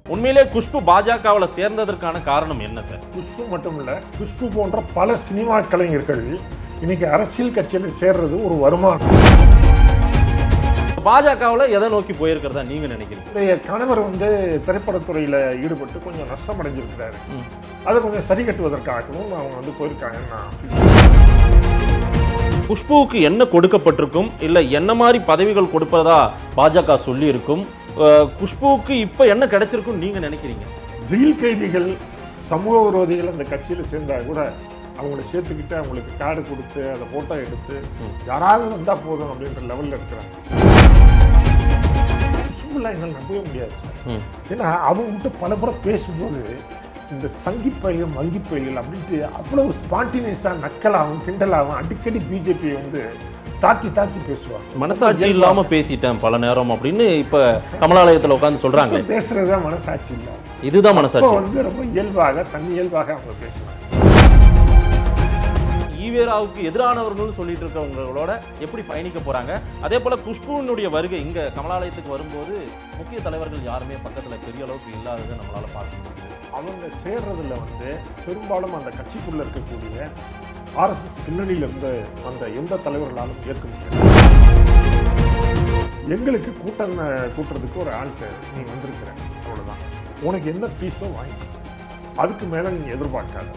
உண்மையிலே குஷ்பு பாஜகவில் சேர்ந்ததற்கான காரணம் என்ன சார் குஷ்பு மட்டும் இல்ல குஷ்பு போன்ற பல சினிமா கலைஞர்கள் இன்னைக்கு அரசியல் கட்சியில சேர்றது ஒரு வருமானம் பாஜகவில் எதை நோக்கி போயிருக்கிறதா நீங்க நினைக்கிறீங்க என்னுடைய கணவர் வந்து திரைப்படத்துறையில ஈடுபட்டு கொஞ்சம் நஷ்டம் அடைஞ்சிருக்கிறாரு அதை கொஞ்சம் சரி கட்டுவதற்காகவும் அவங்க வந்து போயிருக்காங்கன்னு நான் feel பண்றேன். குஷ்புவுக்கு என்ன கொடுக்கப்பட்டிருக்கும் இல்ல என்ன மாதிரி பதவிகள் கொடுப்பதா பாஜக சொல்லி இருக்கும் குஷ்புவுக்கு இப்ப என்ன கிடைச்சிருக்கும் நீங்க நினைக்கிறீங்க ஜெயில் கைதிகள் சமூக விரோதிகள் அந்த கட்சியில் சேர்ந்தா கூட அவங்கள சேர்த்துக்கிட்டு அவங்களுக்கு கார்டு கொடுத்து அதை ஃபோட்டோ எடுத்து யாராவது வந்தால் போதும் அப்படின்ற லெவலில் இருக்கிறாங்க குஷ்புலாம் என்னால் நம்பவே முடியாது சார் ம். ஏன்னா அவங்க கிட்ட பல முறை பேசும்போது இந்த சங்கி பயிலும் வங்கி பயிலும் அப்படின்ட்டு அவ்வளவு ஸ்பான்டினியஸாக நக்கலாகவும் கிண்டலாகவும் அடிக்கடி பிஜேபி வந்து தாக்கி தாக்கி பேசுவாங்க மனசாட்சி இல்லாம பேசிட்டேன் பல நேரம் அப்படின்னு இப்ப கமலாலயத்துல உட்கார்ந்து சொல்றாங்க பேசுறது தான் மனசாட்சி இல்லை இதுதான் அப்போ மனசாட்சி வந்து ரொம்ப இயல்பாக தன் இயல்பாக அவங்க பேசுவாங்க ஈவேராவுக்கு எதிரானவர்கள் சொல்லிட்டு இருக்கவங்களோட எப்படி பயணிக்க போறாங்க அதே போல குஷ்புவினுடைய வருகை இங்க கமலாலயத்துக்கு வரும்போது முக்கிய தலைவர்கள் யாருமே பக்கத்துல பெரிய அளவுக்கு இல்லாததை நம்மளால பார்க்க முடியுது அவங்க சேர்றதுல வந்து பெரும்பாலும் அந்த கட்சிக்குள்ள இருக்கக்கூடிய ஆர்எஸ்எஸ் பின்னணியில இருந்து வந்த எந்த தலைவர்களாலும் ஏற்க முடியாது எங்களுக்கு கூட்டம் அஹ், கூட்டுறதுக்கு ஒரு ஆள்கிட்ட நீ வந்திருக்கிற அவ்வளவுதான் உனக்கு என்ன ஃபீஸோ வாங்கிக்கோ அதுக்கு மேல நீங்க எதிர்பார்க்காத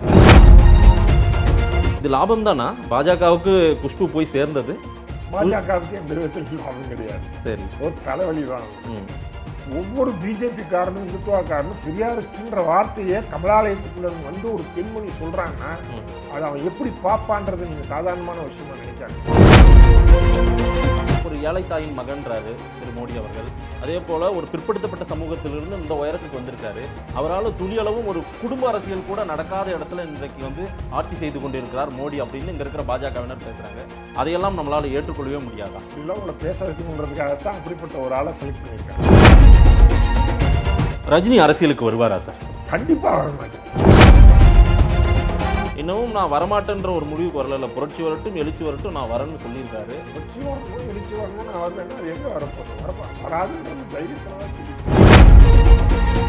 இது லாபம் தானா பாஜகவுக்கு குஷ்பு போய் சேர்ந்தது பாஜகவுக்கு எந்த விதத்தில் லாபம் கிடையாது சரி ஒரு தலைவலி தான் ம். ஒவ்வொரு பிஜேபி காரனும் இந்துத்துவா காரனும் பெரியாரிஸ்ட்ன்ற வார்த்தையை கமலாலயத்துக்குள்ள வந்து ஒரு பெண்மணி சொல்றாங்கன்னா அது அவன் எப்படி பாப்பான்றது நீங்க சாதாரணமான விஷயமா நினைக்காது ஒரு ஏழை தாயின் மகன்றாரு திரு மோடி அவர்கள் அதே போல ஒரு பிற்படுத்தப்பட்ட சமூகத்திலிருந்து இந்த உயரத்துக்கு வந்திருக்காரு அவரால் துளியளவும் ஒரு குடும்ப அரசியல் கூட நடக்காத இடத்துல இன்றைக்கு வந்து ஆட்சி செய்து கொண்டிருக்கிறார் மோடி அப்படின்னு இங்க இருக்கிற பாஜகவினர் பேசுறாங்க அதையெல்லாம் நம்மளால ஏற்றுக்கொள்ளவே முடியாதா இதெல்லாம் உங்களை பேச வைக்கணுன்றதுக்காகத்தான் அப்படிப்பட்ட ஒரு ஆளை செலக்ட் பண்ணியிருக்காங்க ரஜினி அரசியலுக்கு வருவாரா சார் கண்டிப்பா வர மாட்டேன் இன்னமும் நான் வரமாட்டேன்ற ஒரு முடிவுக்கு வரல இல்ல, புரட்சி வரட்டும் எழுச்சி வரட்டும் நான் வரேன்னு சொல்லியிருக்காரு கொச்சி வரணும் எழுச்சி வரணும் நான் வரலன்னா அது எங்க வரப்போகுது வரப்பா வராதுன்றது தைரியத்தனமா தெரியும்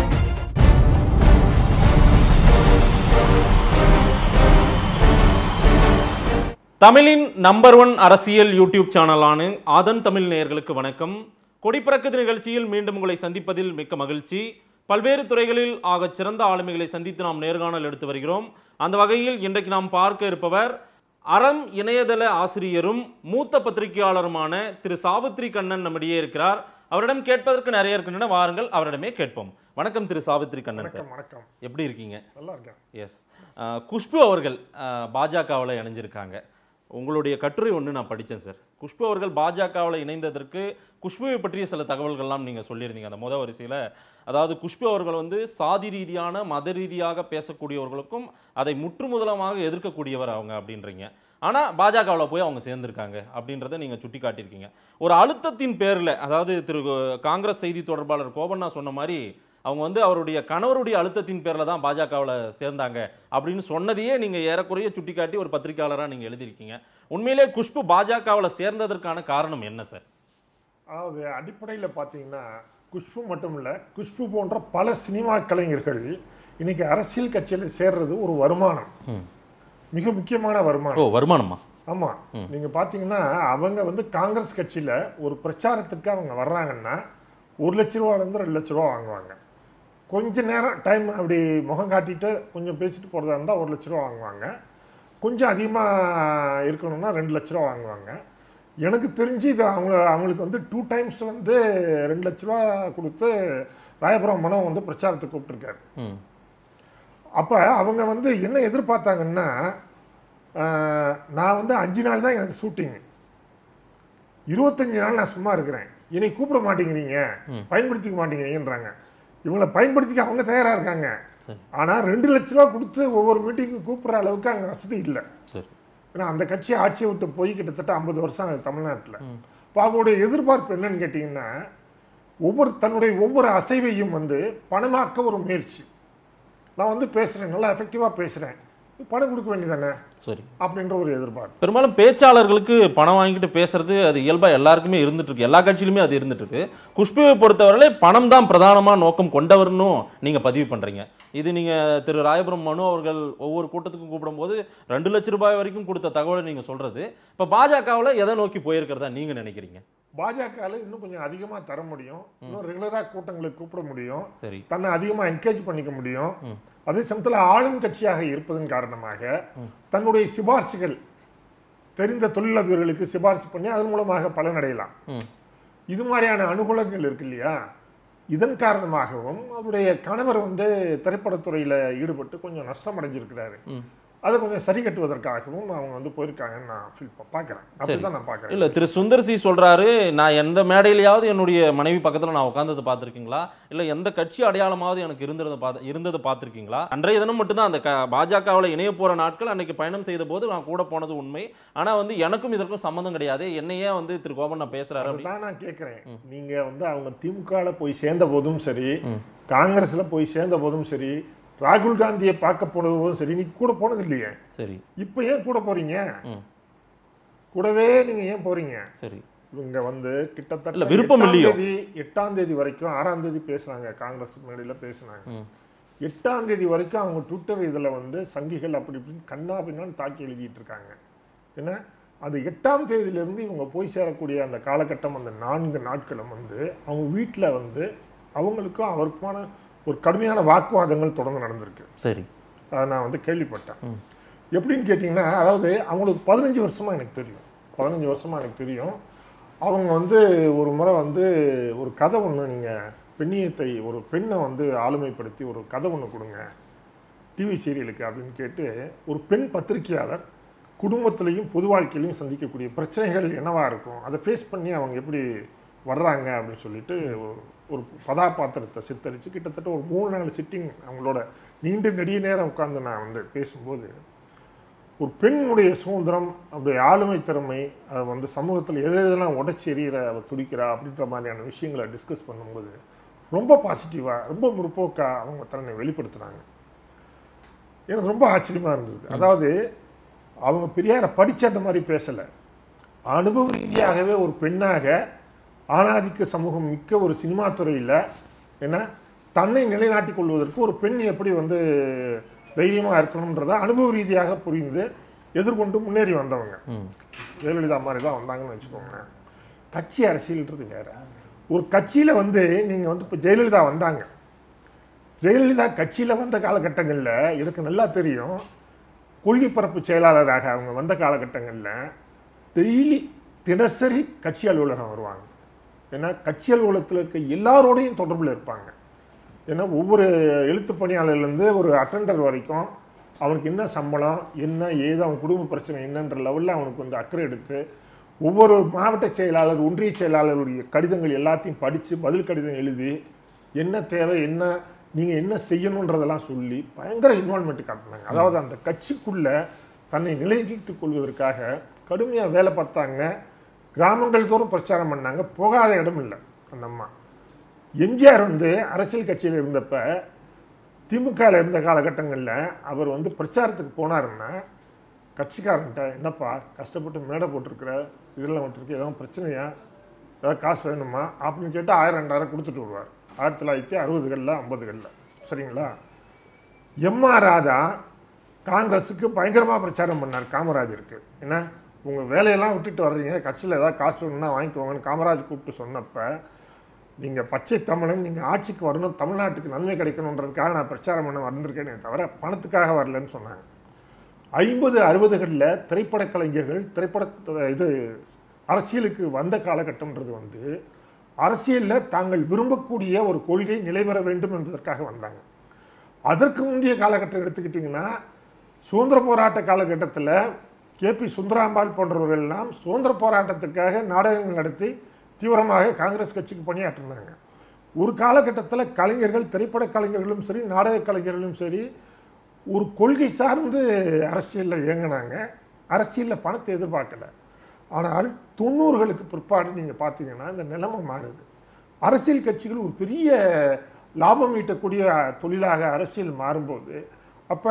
தமிழின் நம்பர் ஒன் அரசியல் யூடியூப் சேனலான ஆதன் தமிழ் நேயர்களுக்கு வணக்கம் கொடிப்பறக்குது நிகழ்ச்சியில் மீண்டும் உங்களை சந்திப்பதில் மிக்க மகிழ்ச்சி பல்வேறு துறைகளில் ஆகச் சிறந்த ஆளுமைகளை சந்தித்து நாம் நேர்காணல் எடுத்து வருகிறோம் அந்த வகையில் இன்றைக்கு நாம் பார்க்க இருப்பவர் அறம் இணையதள ஆசிரியரும் மூத்த பத்திரிகையாளருமான திரு சாவித்ரி கண்ணன் நம்மிடையே இருக்கிறார் அவரிடம் கேட்பதற்கு நிறைய இருக்கின்றன வாருங்கள் அவரிடமே கேட்போம் வணக்கம் திரு சாவித்ரி கண்ணன் சார் வணக்கம் வணக்கம் எப்படி இருக்கீங்க நல்லா இருக்கேன் எஸ் குஷ்பு அவர்கள் பாஜகவில் இணைஞ்சிருக்காங்க உங்களுடைய கட்டுரை ஒன்று நான் படித்தேன் சார் குஷ்பு அவர்கள் பாஜகவில் இணைந்ததற்கு குஷ்புவை பற்றிய சில தகவல்கள்லாம் நீங்கள் சொல்லியிருந்தீங்க அந்த முத வரிசையில் அதாவது குஷ்பு அவர்கள் வந்து சாதி ரீதியான மத ரீதியாக பேசக்கூடியவர்களுக்கும் அதை முற்றுமுதலமாக எதிர்க்கக்கூடியவர் அவங்க அப்படின்றீங்க ஆனால் பாஜகவில் போய் அவங்க சேர்ந்திருக்காங்க அப்படின்றத நீங்கள் சுட்டி காட்டியிருக்கீங்க ஒரு அழுத்தத்தின் பேரில் அதாவது திரு காங்கிரஸ் செய்தி தொடர்பாளர் கோபண்ணா சொன்ன மாதிரி அவங்க வந்து அவருடைய கணவருடைய அழுத்தத்தின் பேரில் தான் பாஜகவில் சேர்ந்தாங்க அப்படின்னு சொன்னதையே நீங்கள் ஏறக்குறைய சுட்டிக்காட்டி ஒரு பத்திரிகையாளராக நீங்கள் எழுதியிருக்கீங்க உண்மையிலே குஷ்பு பாஜகவில் சேர்ந்ததற்கான காரணம் என்ன சார் அதாவது அடிப்படையில் பார்த்தீங்கன்னா குஷ்பு மட்டும் இல்லை குஷ்பு போன்ற பல சினிமா கலைஞர்கள் இன்னைக்கு அரசியல் கட்சியில் சேர்றது ஒரு வருமானம் மிக முக்கியமான வருமானம் ஓ வருமானமா ஆமாம் நீங்கள் பார்த்தீங்கன்னா அவங்க வந்து காங்கிரஸ் கட்சியில் ஒரு பிரச்சாரத்துக்கு அவங்க வர்றாங்கன்னா ஒரு லட்ச ரூபாலேருந்து ரெண்டு லட்ச ரூபா வாங்குவாங்க கொஞ்ச நேரம் டைம் அப்படி முகம் காட்டிட்டு கொஞ்சம் பேசிட்டு போகிறதா இருந்தால் ஒரு லட்ச ரூபா வாங்குவாங்க கொஞ்சம் அதிகமாக இருக்கணும்னா ரெண்டு லட்ச ரூபா வாங்குவாங்க எனக்கு தெரிஞ்சு இது அவங்க அவங்களுக்கு வந்து டூ டைம்ஸ் வந்து ரெண்டு லட்ச ரூபா கொடுத்து ராயபுரம் மனம் வந்து பிரச்சாரத்துக்கு கூப்பிட்டுருக்காரு ம் அப்போ அவங்க வந்து என்ன எதிர்பார்த்தாங்கன்னா ஆஹ், நான் வந்து அஞ்சு நாள் தான் எனக்கு ஷூட்டிங் இருபத்தஞ்சு நாள் நான் சும்மா இருக்கிறேன் என்னை கூப்பிட மாட்டேங்கிறீங்க பயன்படுத்திக்க மாட்டேங்கிறீங்கன்றாங்க இவங்களை பயன்படுத்திக்க அவங்க தயாராக இருக்காங்க சரி. ஆனால் ரெண்டு லட்ச ரூபா கொடுத்து ஒவ்வொரு மீட்டிங்கும் கூப்பிட்ற அளவுக்கு அங்கே வசதி இல்லை சரி ஏன்னா அந்த கட்சி ஆட்சியை விட்டு போய் கிட்டத்தட்ட ஐம்பது வருஷம் ஆகுது தமிழ்நாட்டில் இப்போ அவங்களுடைய எதிர்பார்ப்பு என்னன்னு கேட்டிங்கன்னா ஒவ்வொரு தன்னுடைய ஒவ்வொரு அசைவையும் வந்து பணமாக்க ஒரு முயற்சி நான் வந்து பேசுகிறேன் நல்லா எஃபெக்டிவாக பேசுகிறேன் பணம் கொடுக்க வேண்டியதானே சரி அப்படின்ற ஒரு எதிர்பார்ப்பு பெரும்பாலும் பேச்சாளர்களுக்கு பணம் வாங்கிட்டு பேசுறது அது இயல்பா எல்லாருக்குமே இருந்துட்டு இருக்கு எல்லா கட்சியிலுமே அது இருந்துட்டு இருக்கு குஷ்புவை பொறுத்தவரையிலே பணம் தான் பிரதானமா நோக்கம் கொண்டவர்னும் நீங்க பதிவு பண்றீங்க இது நீங்க திரு ராயபுரம் மனு அவர்கள் ஒவ்வொரு கூட்டத்துக்கும் கூப்பிடும்போது ரெண்டு லட்சம் ரூபாய் வரைக்கும் கொடுத்த தகவலை நீங்க சொல்றது இப்ப பாஜகவுல எதை நோக்கி போயிருக்கிறதா நீங்க நினைக்கிறீங்க பாஜகவில் இன்னும் கொஞ்சம் அதிகமாக தர முடியும் இன்னும் ரெகுலராக கூட்டங்களுக்கு கூப்பிட முடியும் சரி தன்னை அதிகமாக என்கரேஜ் பண்ணிக்க முடியும் அதே சமயத்தில் ஆளும் கட்சியாக இருப்பதன் காரணமாக தன்னுடைய சிபார்சுகள் தெரிந்த தொழிலதிபர்களுக்கு சிபாரிசு பண்ணி அதன் மூலமாக பலனடையலாம் ம். இது மாதிரியான அனுகூலங்கள் இருக்கு இல்லையா இதன் காரணமாகவும் அவருடைய கணவர் வந்து திரைப்படத்துறையில் ஈடுபட்டு கொஞ்சம் நஷ்டம் அடைஞ்சிருக்கிறாரு ம். அதை கொஞ்சம் சரி கட்டுவதற்காகவும் அவங்க வந்து போயிருக்காங்கன்னு நான் ஃபீல் பார்க்குறேன் அப்படி தான் நான் பார்க்குறேன் இல்ல திரு சுந்தர் சி சொல்றாரு நான் எந்த மேடையிலயாவது என்னுடைய மனைவி பக்கத்துல நான் உட்கார்ந்ததை பார்த்திருக்கீங்களா இல்ல எந்த கட்சி அடையாளமாவது எனக்கு இருந்ததை பார்த்து இருந்ததை பார்த்திருக்கீங்களா அன்றைய தினம் மட்டும்தான் அந்த க பாஜகவில் இணைய போற நாட்கள் அன்னைக்கு பயணம் செய்த போது நான் கூட போனது உண்மை ஆனா வந்து எனக்கும் இதற்கும் சம்மந்தம் கிடையாது என்னையே வந்து திரு கோபன் நான் பேசுறாரு அப்படி அதுதான் நான் கேட்குறேன் நீங்க வந்து அவங்க திமுகவில் போய் சேர்ந்த போதும் சரி காங்கிரஸ்ல போய் சேர்ந்த போதும் சரி ராகுல் காந்தியை பார்க்க போனது போதும் சரி நீங்க கூட போனது இல்லையே சரி இப்போ ஏன் கூட போறீங்க ம். கூடவே நீங்க ஏன் போறீங்க சரி இவங்க வந்து கிட்டத்தட்ட இல்ல, விருப்பம் எட்டாம் இல்லையோ? தேதி எட்டாம் தேதி வரைக்கும் ஆறாம் தேதி பேசுனாங்க காங்கிரஸ் மேடையில பேசுனாங்க ம். எட்டாம் தேதி வரைக்கும் அவங்க ட்விட்டர் இதில் வந்து சங்கிகள் அப்படி இப்படின்னு கண்ணா பின்னான்னு தாக்கி எழுதிட்டு இருக்காங்க ஏன்னா அந்த எட்டாம் தேதியிலிருந்து இவங்க போய் சேரக்கூடிய அந்த காலகட்டம் அந்த நான்கு நாட்களும் வந்து அவங்க வீட்டில் வந்து அவங்களுக்கும் அவருக்குமான ஒரு கடுமையான வாக்குவாதங்கள் தொடர்ந்து நடந்திருக்கு சரி அதை நான் வந்து கேள்விப்பட்டேன் எப்படின்னு கேட்டிங்கன்னா அதாவது அவங்களுக்கு பதினஞ்சு வருஷமாக எனக்கு தெரியும் பதினஞ்சு வருஷமாக எனக்கு தெரியும் அவங்க வந்து ஒரு முறை வந்து ஒரு கதை ஒன்று நீங்கள் பெண்ணியத்தை ஒரு பெண்ணை வந்து ஆளுமைப்படுத்தி ஒரு கதை ஒன்று கொடுங்க டிவி சீரியலுக்கு அப்படின்னு கேட்டு ஒரு பெண் பத்திரிகையாளர் குடும்பத்திலையும் பொது வாழ்க்கையிலையும் சந்திக்கக்கூடிய பிரச்சனைகள் என்னவா இருக்கும் அதை ஃபேஸ் பண்ணி அவங்க எப்படி வர்றாங்க அப்படின்னு சொல்லிட்டு ஒரு- ஒரு கதாபாத்திரத்தை சித்தரித்து கிட்டத்தட்ட ஒரு மூணு நாலு சிட்டிங் அவங்களோட நீண்ட நெடிய நேரம் உட்கார்ந்து நான் வந்து பேசும்போது ஒரு பெண்ணுடைய சுதந்திரம் அவருடைய ஆளுமை திறமை அது வந்து சமூகத்தில் எது எதெல்லாம் உடச்சி எறிகிற அவர் துடிக்கிறா அப்படின்ற மாதிரியான விஷயங்களை டிஸ்கஸ் பண்ணும்போது ரொம்ப பாசிட்டிவாக ரொம்ப முற்போக்காக அவங்க தன்னை வெளிப்படுத்துனாங்க எனக்கு ரொம்ப ஆச்சரியமாக இருந்தது அதாவது அவங்க பெரியாரை படிச்ச அந்த மாதிரி பேசலை அனுபவ ரீதியாகவே ஒரு பெண்ணாக ஆணாதிக்க சமூகம் மிக்க ஒரு சினிமா துறையில் என்ன தன்னை நிலைநாட்டிக் கொள்வதற்கு ஒரு பெண் எப்படி வந்து தைரியமாக இருக்கணுன்றதை அனுபவ ரீதியாக புரிந்து எதிர்கொண்டு முன்னேறி வந்தவங்க ம் ஜெயலலிதா மாதிரி தான் வந்தாங்கன்னு வச்சுக்கோங்களேன் கட்சி அரசியல்ன்றது வேற ஒரு கட்சியில் வந்து நீங்கள் வந்து இப்போ ஜெயலலிதா வந்தாங்க ஜெயலலிதா கட்சியில் வந்த காலகட்டங்களில் எனக்கு நல்லா தெரியும் கொள்கை பரப்பு செயலாளராக அவங்க வந்த காலகட்டங்களில் டெய்லி தினசரி கட்சி அலுவலகம் வருவாங்க ஏன்னா கட்சி அலுவலகத்தில் இருக்க எல்லாரோடையும் தொடர்பில் இருப்பாங்க ஏன்னா ஒவ்வொரு எழுத்து பணியாளர்லேருந்து ஒரு அட்டெண்டர் வரைக்கும் அவனுக்கு என்ன சம்பளம் என்ன ஏது அவன் குடும்ப பிரச்சனை என்னன்ற லெவலில் அவனுக்கு வந்து அக்கறை எடுத்து ஒவ்வொரு மாவட்ட செயலாளர் ஒன்றிய செயலாளருடைய கடிதங்கள் எல்லாத்தையும் படித்து பதில் கடிதம் எழுதி என்ன தேவை என்ன நீங்கள் என்ன செய்யணுன்றதெல்லாம் சொல்லி பயங்கர இன்வால்மெண்ட் காட்டினாங்க அதாவது அந்த கட்சிக்குள்ளே தன்னை நிலைநிறுத்திக் கொள்வதற்காக கடுமையாக வேலை பார்த்தாங்க கிராமங்கள் தோறும் பிரச்சாரம் பண்ணாங்க போகாத இடம் இல்லை அந்த அம்மா எம்ஜிஆர் வந்து அரசியல் கட்சியில் இருந்தப்ப திமுகவில் இருந்த காலகட்டங்களில் அவர் வந்து பிரச்சாரத்துக்கு போனாருன்னா கட்சிக்காரன்ட்ட என்னப்பா கஷ்டப்பட்டு மேடை போட்டிருக்கிற இதெல்லாம் விட்டுருக்கு எதாவது பிரச்சனையா ஏதாவது காசு வேணுமா அப்படின்னு கேட்டு ஆயிரம் ரெண்டாயிரம் கொடுத்துட்டு வருவார் ஆயிரத்தி தொள்ளாயிரத்தி அறுபதுகளில் ஐம்பதுகளில் சரிங்களா எம்ஆர் ராதா காங்கிரஸுக்கு பயங்கரமாக பிரச்சாரம் பண்ணார் காமராஜருக்கு என்ன உங்கள் வேலையெல்லாம் விட்டுட்டு வர்றீங்க கட்சியில் ஏதாவது காசு வேணும்னா வாங்கிக்கோங்கன்னு காமராஜ் கூப்பிட்டு சொன்னப்ப நீங்கள் பச்சை தமிழன் நீங்கள் ஆட்சிக்கு வரணும் தமிழ்நாட்டுக்கு நன்மை கிடைக்கணுன்றதுக்காக நான் பிரச்சாரம் பண்ண வந்திருக்கேனே தவிர பணத்துக்காக வரலன்னு சொன்னாங்க ஐம்பது அறுபதுகளில் திரைப்பட கலைஞர்கள் திரைப்பட இது அரசியலுக்கு வந்த காலகட்டம்ன்றது வந்து அரசியலில் தாங்கள் விரும்பக்கூடிய ஒரு கொள்கை நிலைபெற வேண்டும் என்பதற்காக வந்தாங்க அதற்கு முந்தைய காலகட்டம் எடுத்துக்கிட்டிங்கன்னா சுதந்திர போராட்ட காலகட்டத்தில் கேபி சுந்தராம்பாள் போன்றவர்கள் எல்லாம் சுதந்திர போராட்டத்துக்காக நாடகங்கள் நடத்தி தீவிரமாக காங்கிரஸ் கட்சிக்கு பணியாற்றினாங்க ஒரு காலகட்டத்தில் கலைஞர்கள் திரைப்பட கலைஞர்களும் சரி நாடக கலைஞர்களும் சரி ஒரு கொள்கை சார்ந்து அரசியலில் இயங்கினாங்க அரசியலில் பணத்தை எதிர்பார்க்கல ஆனால் தொண்ணூறுகளுக்கு பிற்பாடு நீங்கள் பார்த்தீங்கன்னா இந்த நிலைமை மாறுது அரசியல் கட்சிகள் ஒரு பெரிய லாபம் ஈட்டக்கூடிய தொழிலாக அரசியல் மாறும்போது அப்போ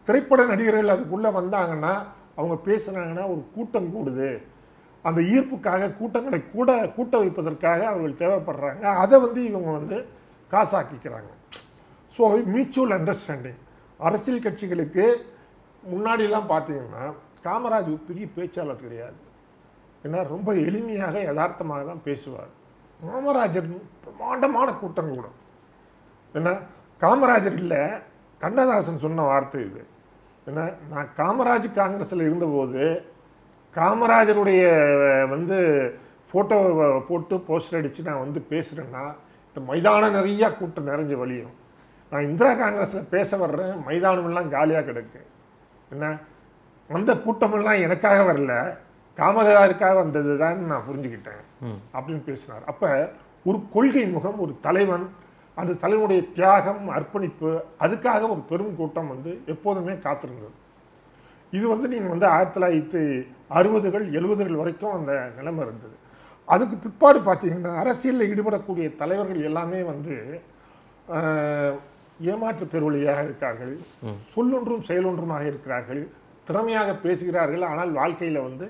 திரைப்பட நடிகர்கள் அதுக்குள்ளே வந்தாங்கன்னா அவங்க பேசுனாங்கன்னா ஒரு கூட்டம் கூடுது அந்த ஈர்ப்புக்காக கூட்டங்களை கூட கூட்ட வைப்பதற்காக அவர்கள் தேவைப்படுறாங்க அதை வந்து இவங்க வந்து காசாக்கிக்கிறாங்க ஸோ மியூச்சுவல் அண்டர்ஸ்டாண்டிங் அரசியல் கட்சிகளுக்கு முன்னாடிலாம் பார்த்தீங்கன்னா காமராஜ் ஒரு பெரிய பேச்சாளர் கிடையாது ஏன்னா ரொம்ப எளிமையாக யதார்த்தமாக தான் பேசுவார் காமராஜர் பிரமாண்டமான கூட்டம் கூடும் என்ன காமராஜர் இல்லை கண்ணதாசன் சொன்ன வார்த்தை இது என்ன நான் காமராஜ் காங்கிரஸில் இருந்தபோது காமராஜருடைய அஹ், வந்து ஃபோட்டோ போட்டு போஸ்டர் அடித்து நான் வந்து பேசுகிறேன்னா இந்த மைதானம் நிறையா கூட்டம் நிறைஞ்ச வழியும் நான் இந்திரா காங்கிரஸில் பேச வர்றேன் மைதானமெல்லாம் காலியாக கிடக்கு என்ன அந்த கூட்டமெல்லாம் எனக்காக வரல காமராஜருக்காக வந்தது தான் நான் புரிஞ்சுக்கிட்டேன் அப்படின்னு பேசினார் அப்போ ஒரு கொள்கை முகம் ஒரு தலைவன் அந்த தலைவனுடைய தியாகம் அர்ப்பணிப்பு அதுக்காக ஒரு பெரும் கூட்டம் வந்து எப்போதுமே காத்திருந்தது இது வந்து நீங்கள் வந்து ஆயிரத்தி தொள்ளாயிரத்தி அறுபதுகள் எழுபதுகள் வரைக்கும் அந்த நிலைமை இருந்தது அதுக்கு பிற்பாடு பார்த்தீங்கன்னா அரசியலில் ஈடுபடக்கூடிய தலைவர்கள் எல்லாமே வந்து ஆஹ், ஏமாற்று பெருவழியாக இருக்கார்கள் சொல்லொன்றும் செயலொன்றுமாக இருக்கிறார்கள் திறமையாக பேசுகிறார்கள் ஆனால் வாழ்க்கையில் வந்து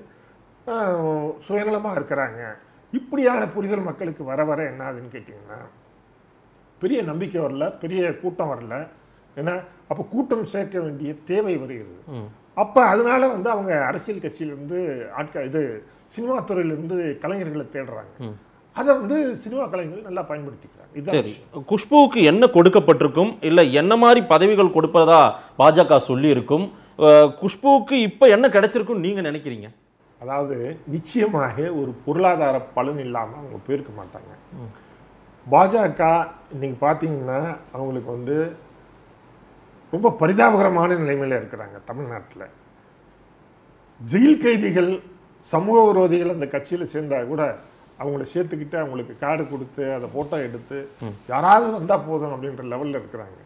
சுயநலமாக இருக்கிறாங்க இப்படியான புரிதல் மக்களுக்கு வர வர என்ன ஆகுதுன்னு கேட்டிங்கன்னா பெரிய நம்பிக்கை வரல பெரிய கூட்டம் வரல ஏன்னா அப்போ கூட்டம் சேர்க்க வேண்டிய தேவை வருகிறது அப்போ அதனால வந்து அவங்க அரசியல் கட்சியிலேருந்து ஆட்கள் இது சினிமா துறையிலேருந்து கலைஞர்களை தேடுறாங்க அதை வந்து சினிமா கலைஞர்கள் நல்லா பயன்படுத்திக்கிறாங்க இதுதான் சரி குஷ்புவுக்கு என்ன கொடுக்கப்பட்டிருக்கும் இல்லை என்ன மாதிரி பதவிகள் கொடுப்பதா பாஜக சொல்லியிருக்கும் அஹ், குஷ்புவுக்கு இப்போ என்ன கிடைச்சிருக்கும் நீங்க நினைக்கிறீங்க அதாவது நிச்சயமாக ஒரு பொருளாதார பலன் இல்லாமல் அவங்க போயிருக்க மாட்டாங்க பாஜக இன்னைக்கு பார்த்தீங்கன்னா அவங்களுக்கு வந்து ரொம்ப பரிதாபகரமான நிலைமையில் இருக்கிறாங்க தமிழ்நாட்டில் ஜெயில் கைதிகள் சமூக விரோதிகள் அந்த கட்சியில் சேர்ந்தா கூட அவங்கள சேர்த்துக்கிட்டு அவங்களுக்கு கார்டு கொடுத்து அதை ஃபோட்டோ எடுத்து யாராவது வந்தால் போதும் அப்படின்ற லெவலில் இருக்கிறாங்க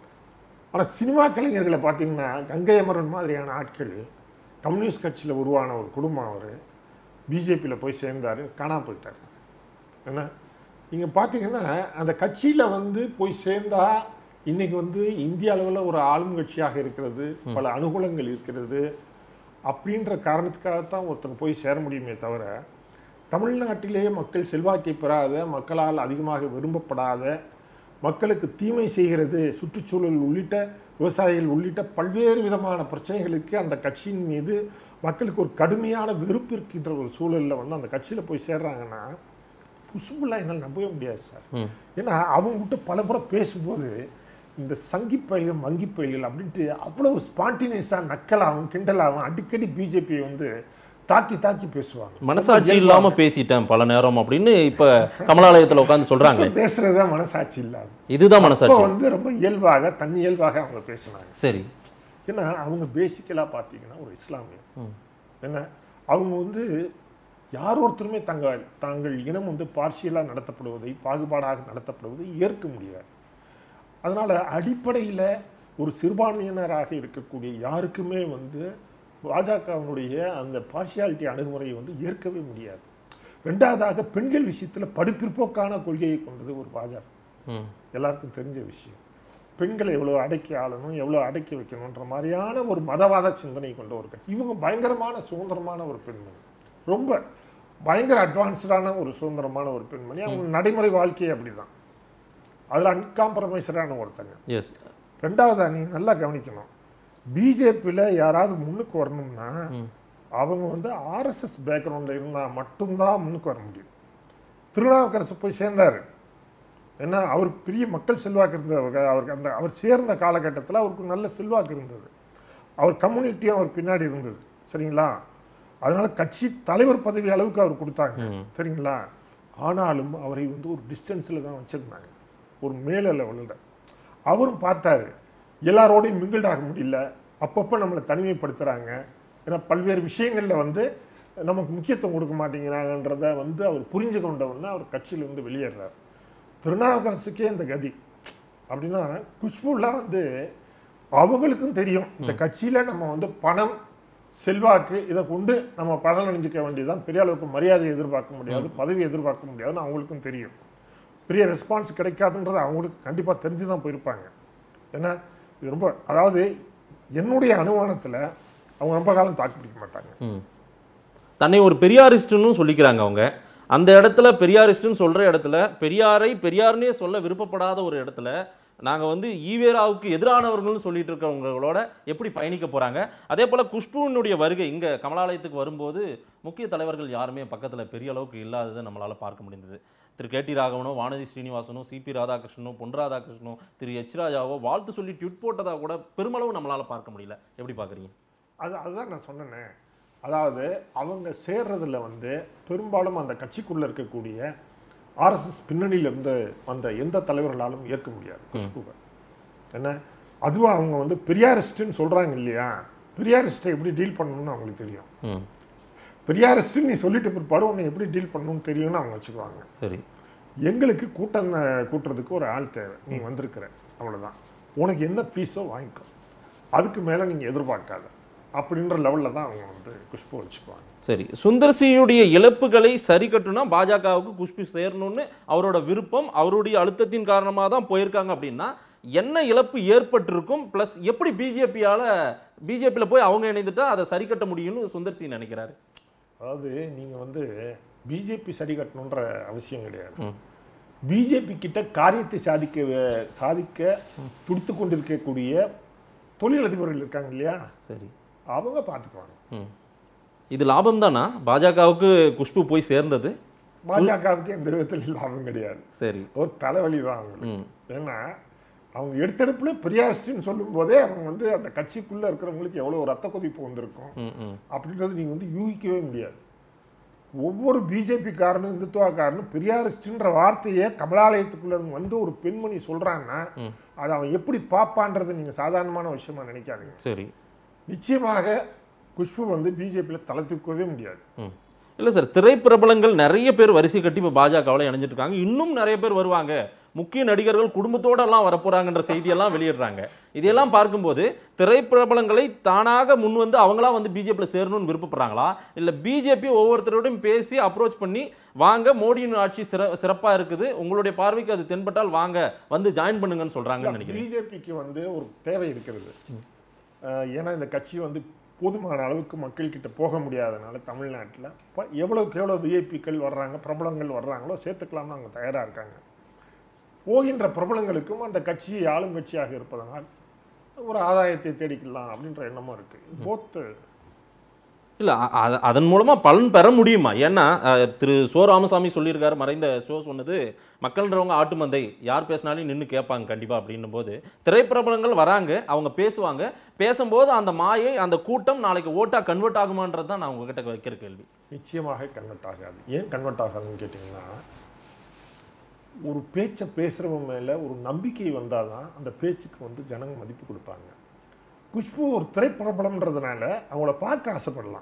ஆனால் சினிமா கலைஞர்களை பார்த்தீங்கன்னா கங்கை அமரன் மாதிரியான ஆட்கள் கம்யூனிஸ்ட் கட்சியில் உருவான ஒரு குடும்பம் அவர் பிஜேபியில் போய் சேர்ந்தார் காணாம போயிட்டார் என்ன நீங்கள் பார்த்தீங்கன்னா அந்த கட்சியில் வந்து போய் சேர்ந்தா இன்னைக்கு வந்து இந்திய அளவில் ஒரு ஆளும் கட்சியாக இருக்கிறது பல அனுகூலங்கள் இருக்கிறது அப்படின்ற காரணத்துக்காகத்தான் ஒருத்தன் போய் சேர முடியுமே தவிர தமிழ்நாட்டிலேயே மக்கள் செல்வாக்கை பெறாத மக்களால் அதிகமாக விரும்பப்படாத மக்களுக்கு தீமை செய்கிறது சுற்றுச்சூழல் உள்ளிட்ட விவசாயிகள் உள்ளிட்ட பல்வேறு விதமான பிரச்சனைகளுக்கு அந்த கட்சியின் மீது மக்களுக்கு ஒரு கடுமையான வெறுப்பு இருக்கின்ற ஒரு சூழலில் வந்து அந்த கட்சியில் போய் சேர்றாங்கன்னா புசும்புலாம் என்னால் நம்பவே முடியாது சார் ஏன்னா அவங்ககிட்ட பல முறை பேசும்போது இந்த சங்கி பயல்கள் மங்கி பயல்கள் அப்படின்ட்டு அவ்வளவு ஸ்பான்டினியஸாக நக்கலாகவும் கிண்டலாகவும் அடிக்கடி பிஜேபியை வந்து தாக்கி தாக்கி பேசுவாங்க மனசாட்சி இல்லாம பேசிட்டேன் பல நேரம் அப்படின்னு இப்ப கமலாலயத்துல உட்காந்து சொல்றாங்க பேசுறது தான் மனசாட்சி இல்லாத இதுதான் இப்போ மனசாட்சி வந்து ரொம்ப இயல்பாக தன் இயல்பாக அவங்க பேசினாங்க சரி ஏன்னா அவங்க பேசிக்கலாக பார்த்தீங்கன்னா ஒரு இஸ்லாமியர் என்ன அவங்க வந்து யார் ஒருத்தருமே தங்க தாங்கள் இனம் வந்து பார்ஷியலாக நடத்தப்படுவதை பாகுபாடாக நடத்தப்படுவதை ஏற்க முடியாது அதனால் அடிப்படையில் ஒரு சிறுபான்மையினராக இருக்கக்கூடிய யாருக்குமே வந்து பாஜகவினுடைய அந்த பார்ஷியாலிட்டி அணுகுமுறையை வந்து ஏற்கவே முடியாது ரெண்டாவதாக பெண்கள் விஷயத்தில் படுப்பிற்போக்கான கொள்கையை கொண்டது ஒரு பாஜக ம். எல்லாருக்கும் தெரிஞ்ச விஷயம் பெண்களை எவ்வளோ அடக்கி ஆளணும் எவ்வளோ அடக்கி வைக்கணுன்ற மாதிரியான ஒரு மதவாத சிந்தனை கொண்ட ஒரு கட்சி இவங்க பயங்கரமான சுதந்திரமான ஒரு பெண்மணி ரொம்ப பயங்கர அட்வான்ஸ்டான ஒரு சுதந்திரமான ஒரு பெண்மணி அவங்க நடைமுறை வாழ்க்கையே அப்படிதான் அதில் அன்காம்ப்ரமைசரான ஒருத்தங்க எஸ் ரெண்டாவதா நீங்கள் நல்லா கவனிக்கணும் பிஜேபியில் யாராவது முன்னுக்கு வரணும்னா அவங்க வந்து ஆர்எஸ்எஸ் பேக்ரவுண்டில் இருந்தால் மட்டும்தான் முன்னுக்கு வர முடியும் திருநாவுக்கரசு போய் சேர்ந்தார் ஏன்னா அவருக்கு பெரிய மக்கள் செல்வாக்கு இருந்தது அவருக்கு அந்த அவர் சேர்ந்த காலகட்டத்தில் அவருக்கு நல்ல செல்வாக்கு இருந்தது அவர் கம்யூனிட்டியும் அவர் பின்னாடி இருந்தது சரிங்களா அதனால கட்சி தலைவர் பதவி அளவுக்கு அவர் கொடுத்தாங்க சரிங்களா ஆனாலும் அவரை வந்து ஒரு டிஸ்டன்ஸில் தான் வச்சிருந்தாங்க ஒரு மேல லெவலில் அவரும் பார்த்தாரு எல்லாரோடையும் மிங்கிள்ட் ஆக முடியல அப்பப்போ நம்மளை தனிமைப்படுத்துகிறாங்க ஏன்னா பல்வேறு விஷயங்களில் வந்து நமக்கு முக்கியத்துவம் கொடுக்க மாட்டேங்கிறாங்கன்றத வந்து அவர் புரிஞ்சு கொண்டவொன்னே அவர் கட்சியிலேருந்து வெளியேறார் திருநாவுக்கரசுக்கே இந்த கதி அப்படின்னா குஷ்புலாம் வந்து அவங்களுக்கும் தெரியும் இந்த கட்சியில் நம்ம வந்து பணம் செல்வாக்கு இதை கொண்டு நம்ம பலன் அணிஞ்சிக்க வேண்டியதுதான் பெரிய அளவுக்கு மரியாதை எதிர்பார்க்க முடியாது பதவி எதிர்பார்க்க முடியாதுன்னு அவங்களுக்கும் தெரியும் பெரிய ரெஸ்பான்ஸ் கிடைக்காதுன்றது அவங்களுக்கு கண்டிப்பாக தெரிஞ்சு தான் போயிருப்பாங்க ஏன்னா இது ரொம்ப அதாவது என்னுடைய அனுமானத்தில் அவங்க ரொம்ப காலம் தாக்கு பிடிக்க மாட்டாங்க ம். தன்னை ஒரு பெரியாரிஸ்ட்னு சொல்லிக்கிறாங்க அவங்க அந்த இடத்துல பெரியாரிஸ்ட்னு சொல்ற இடத்துல பெரியாரை பெரியார்னே சொல்ல விருப்பப்படாத ஒரு இடத்துல நாங்க வந்து ஈவேராவுக்கு எதிரானவர்கள்னு சொல்லிட்டு இருக்கவங்களோட எப்படி பயணிக்க போறாங்க அதே போல குஷ்புவினுடைய வருகை இங்க கமலாலயத்துக்கு வரும்போது முக்கிய தலைவர்கள் யாருமே பக்கத்துல பெரிய அளவுக்கு இல்லாததை நம்மளால பார்க்க முடிந்தது திரு கே டி ராகவனோ வானதி ஸ்ரீனிவாசனோ சிபி ராதாகிருஷ்ணனோ பொன் ராதாகிருஷ்ணனோ திரு எச் ராஜாவோ வாழ்த்து சொல்லி ட்விட் போட்டதா கூட பெருமளவு நம்மளால பார்க்க முடியல எப்படி பார்க்குறீங்க அது அதுதான் நான் சொன்னேனே அதாவது அவங்க சேர்றதுல வந்து பெரும்பாலும் அந்த கட்சிக்குள்ள இருக்கக்கூடிய ஆர்எஸ்எஸ் பின்னணியிலிருந்து வந்த எந்த தலைவர்களாலும் ஏற்க முடியாது குஷ்புவை என்ன அதுவும் அவங்க வந்து பெரியாரிஸ்ட்னு சொல்றாங்க இல்லையா பெரியாரிஸ்ட்டை எப்படி டீல் பண்ணணும்னு அவங்களுக்கு தெரியும் ம் பெரியாரிஸ்ட்னு நீ சொல்லிட்டு பிற்பாடு உன்னை எப்படி டீல் பண்ணணும்னு தெரியும்னு அவங்க வச்சுக்குவாங்க சரி எங்களுக்கு கூட்டம் அஹ், கூட்டுறதுக்கு ஒரு ஆள் தேவை நீ வந்திருக்கிற அவ்வளவுதான் உனக்கு என்ன ஃபீஸோ வாங்கிக்கோ அதுக்கு மேலே நீங்கள் எதிர்பார்க்காத அப்படின்ற லெவலில் தான் அவங்க வந்து குஷ்பு வச்சுக்குவாங்க சரி சுந்தர்சியுடைய இழப்புகளை சரி கட்டுனா பாஜகவுக்கு குஷ்பு சேரணும்னு அவரோட விருப்பம் அவருடைய அழுத்தத்தின் காரணமாக தான் போயிருக்காங்க அப்படின்னா என்ன இழப்பு ஏற்பட்டிருக்கும் ப்ளஸ் எப்படி பிஜேபியால பிஜேபியில் போய் அவங்க இணைந்துட்டா அதை சரி கட்ட முடியும்னு சுந்தர்சி நினைக்கிறாரு அதாவது நீங்கள் வந்து பிஜேபி சரி கட்டணுன்ற அவசியம் கிடையாது பிஜேபி கிட்ட காரியத்தை சாதிக்க சாதிக்க துடித்து கொண்டிருக்கக்கூடிய தொழிலதிபர்கள் இருக்காங்க இல்லையா சரி அவங்க பார்த்துக்குவாங்க ம் இது லாபம் தானா பாஜகவுக்கு குஷ்பு போய் சேர்ந்தது பாஜகவுக்கு எந்த விதத்தில் லாபம் கிடையாது சரி ஒரு தலைவலி தான் அவங்களுக்கு ம் ஏன்னா அவங்க எடுத்தெடுப்புல பெரியாரிஸ்ட்னு சொல்லும் போதே அவங்க வந்து அந்த கட்சிக்குள்ள இருக்கிறவங்களுக்கு எவ்வளவு ரத்த கொதிப்பு வந்திருக்கும் ம் ம் அப்படின்றது நீங்க வந்து யூகிக்கவே முடியாது ஒவ்வொரு பிஜேபி காரனும் இந்துத்துவக்காரனும் பெரியாரிஸ்ட்ன்ற வார்த்தையே கமலாலயத்துக்குள்ள இருந்து வந்து ஒரு பெண்மணி சொல்றான்னா அதை அவன் எப்படி பாப்பான்றது நீங்க சாதாரணமான விஷயமா நினைக்காதீங்க சரி நிச்சயமாக குஷ்பு வந்து பிஜேபியில் தலை தூக்கவே முடியாது ம் இல்லை சார் திரைப்பிரபலங்கள் நிறைய பேர் வரிசை கட்டி இப்போ பாஜகவில் இணைஞ்சிட்டு இருக்காங்க இன்னும் நிறைய பேர் வருவாங்க முக்கிய நடிகர்கள் குடும்பத்தோட எல்லாம் வரப்போறாங்கன்ற செய்தியெல்லாம் வெளியிடுறாங்க இதையெல்லாம் பார்க்கும்போது திரைப்பிரபலங்களை தானாக முன் வந்து அவங்களா வந்து பிஜேபியில் சேரணும்னு விருப்பப்படுறாங்களா இல்லை பிஜேபி ஒவ்வொருத்தரோடையும் பேசி அப்ரோச் பண்ணி வாங்க மோடியின் ஆட்சி சிற சிறப்பாக இருக்குது உங்களுடைய பார்வைக்கு அது தென்பட்டால் வாங்க வந்து ஜாயின் பண்ணுங்கன்னு சொல்றாங்கன்னு நினைக்கிறேன் பிஜேபிக்கு வந்து ஒரு தேவை இருக்கிறது அஹ் ஏன்னா இந்த கட்சி வந்து போதுமான அளவுக்கு மக்கள்கிட்ட போக முடியாதனால தமிழ்நாட்டில் இப்போ எவ்வளவுக்கு எவ்வளோ விஐபிக்கள் வர்றாங்க பிரபலங்கள் வர்றாங்களோ சேர்த்துக்கலாம்னு அவங்க தயாராக இருக்காங்க போகின்ற பிரபலங்களுக்கும் அந்த கட்சி ஆளும் கட்சியாக இருப்பதனால் ஒரு ஆதாயத்தை தேடிக்கலாம் அப்படின்ற எண்ணமும் இருக்குது போத்து இல்லை அதன் மூலமாக பலன் பெற முடியுமா ஏன்னா அஹ், திரு சோ ராமசாமி சொல்லியிருக்காரு மறைந்த ஷோ சொன்னது மக்கள்ன்றவங்க ஆட்டு மந்தை யார் பேசினாலும் நின்று கேட்பாங்க கண்டிப்பாக அப்படின்னும் போது திரைப்பிரபலங்கள் வராங்க அவங்க பேசுவாங்க பேசும்போது அந்த மாயை அந்த கூட்டம் நாளைக்கு ஓட்டாக கன்வெர்ட் ஆகுமான்றது தான் நான் உங்ககிட்ட வைக்கிற கேள்வி நிச்சயமாக கன்வெர்ட் ஆகாது ஏன் கன்வெர்ட் ஆகாதுன்னு கேட்டிங்கன்னா ஒரு பேச்சை பேசுகிறவன் மேலே ஒரு நம்பிக்கை வந்தால் தான் அந்த பேச்சுக்கு வந்து ஜனங்க மதிப்பு கொடுப்பாங்க குஷ்பு ஒரு திரைப்பிரபலம்ன்றதுனால அவங்கள பார்க்க ஆசைப்படலாம்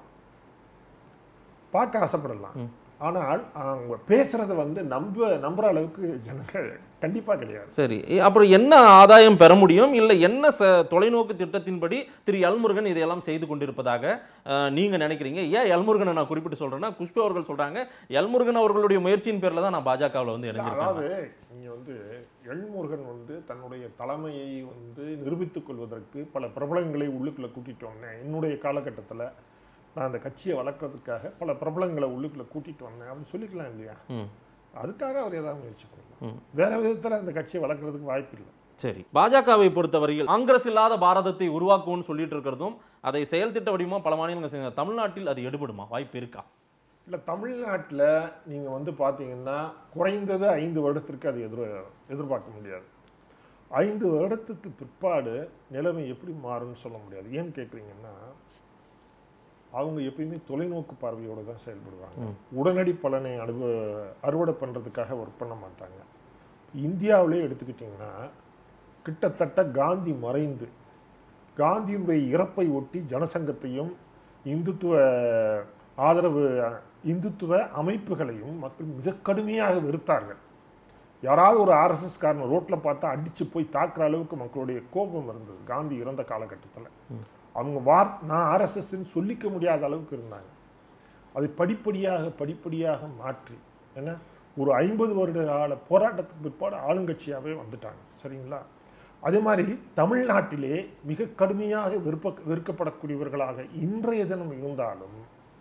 பார்க்க ஆசைப்படலாம் ஆனால் அவங்க பேசுறத வந்து நம்ப நம்புற அளவுக்கு ஜனங்க கண்டிப்பாக கிடையாது சரி இ- அப்புறம் என்ன ஆதாயம் பெற முடியும் இல்லை என்ன ச தொலைநோக்கு திட்டத்தின்படி திரு எல்முருகன் இதையெல்லாம் செய்து கொண்டிருப்பதாக அஹ், நீங்க நினைக்கிறீங்க ஏன் எல்முருகனை நான் குறிப்பிட்டு சொல்றேன்னா குஷ்பு அவர்கள் சொல்றாங்க எல்முருகன் அவர்களுடைய முயற்சியின் பேர்ல தான் நான் பாஜகவில் வந்து இணைஞ்சிருக்கேன் அதாவது நீங்க வந்து எல்முருகன் வந்து தன்னுடைய தலைமையை வந்து நிரூபித்துக் கொள்வதற்கு பல பிரபலங்களை உள்ளுக்குள்ள கூட்டிட்டு வந்தேன் என்னுடைய காலகட்டத்தில் நான் அந்த கட்சியை வளர்க்கறதுக்காக பல பிரபலங்களை உள்ளுக்குள்ள கூட்டிட்டு வந்தேன் அப்படின்னு சொல்லிக்கலாம் இல்லையா ம் அதுக்காக அவர் ஏதாவது முயற்சி பண்ணலாம் வேற விதத்தில் அந்த கட்சியை வளர்க்கறதுக்கு வாய்ப்பு இல்லை சரி பாஜகவை பொறுத்தவரையில் காங்கிரஸ் இல்லாத பாரதத்தை உருவாக்குவோம்னு சொல்லிட்டு இருக்கிறதும் அதை செயல் திட்ட வடிவமா பல மாநிலங்கள் செய்ய தமிழ்நாட்டில் அது எடுபடுமா வாய்ப்பு இருக்கா இல்லை தமிழ்நாட்டில் நீங்கள் வந்து பார்த்தீங்கன்னா குறைந்தது ஐந்து வருடத்திற்கு அது எதிர் எதிர்பார்க்க முடியாது ஐந்து வருடத்துக்கு பிற்பாடு நிலைமை எப்படி மாறும்னு சொல்ல முடியாது ஏன்னு கேட்குறீங்கன்னா அவங்க எப்பயுமே தொலைநோக்கு பார்வையோடு தான் செயல்படுவாங்க உடனடி பலனை அனுப அறுவடை பண்ணுறதுக்காக ஒர்க் பண்ண மாட்டாங்க இந்தியாவிலே எடுத்துக்கிட்டிங்கன்னா கிட்டத்தட்ட காந்தி மறைந்து காந்தியினுடைய இறப்பை ஒட்டி ஜனசங்கத்தையும் இந்துத்துவ ஆதரவு இந்துத்துவ அமைப்புகளையும் மக்கள் மிக கடுமையாக வெறுத்தார்கள் யாராவது ஒரு ஆர்எஸ்எஸ் காரன் ரோட்டில் பார்த்தா அடித்து போய் தாக்குற அளவுக்கு மக்களுடைய கோபம் இருந்தது காந்தி இறந்த காலகட்டத்தில் அவங்க வார் நான் ஆர்எஸ்எஸ்ன்னு சொல்லிக்க முடியாத அளவுக்கு இருந்தாங்க அதை படிப்படியாக படிப்படியாக மாற்றி என்ன ஒரு ஐம்பது வருட கால போராட்டத்துக்கு பிற்பாடு ஆளுங்கட்சியாகவே வந்துட்டாங்க சரிங்களா அதே மாதிரி தமிழ்நாட்டிலே மிக கடுமையாக வெறுப்ப வெறுக்கப்படக்கூடியவர்களாக இன்றைய தினம் இருந்தாலும்